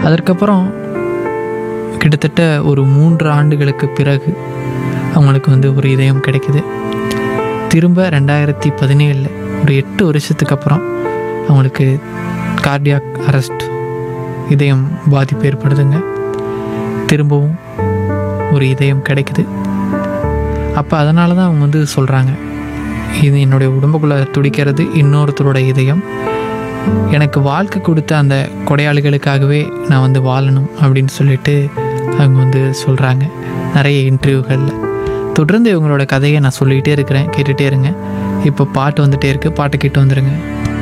அதற்கப்புறம் கிட்டத்தட்ட ஒரு மூன்று ஆண்டுகளுக்கு பிறகு அவங்களுக்கு வந்து ஒரு இதயம் கிடைக்குது திரும்ப ரெண்டாயிரத்தி பதினேழில் ஒரு எட்டு வருஷத்துக்கு அப்புறம் அவங்களுக்கு கார்டியாக் அரெஸ்ட் இதயம் பாதிப்பு ஏற்படுதுங்க திரும்பவும் ஒரு இதயம் கிடைக்குது அப்போ அதனால தான் அவங்க வந்து சொல்கிறாங்க இது என்னுடைய உடம்புக்குள்ளே துடிக்கிறது இன்னொருத்தரோட இதயம் எனக்கு வாழ்க்கை கொடுத்த அந்த கொடையாளிகளுக்காகவே நான் வந்து வாழணும் அப்படின்னு சொல்லிட்டு அவங்க வந்து சொல்கிறாங்க நிறைய இன்டர்வியூகளில் தொடர்ந்து இவங்களோட கதையை நான் சொல்லிக்கிட்டே இருக்கிறேன் கேட்டுகிட்டே இருங்க இப்போ பாட்டு வந்துட்டே இருக்குது பாட்டு கேட்டு வந்துடுங்க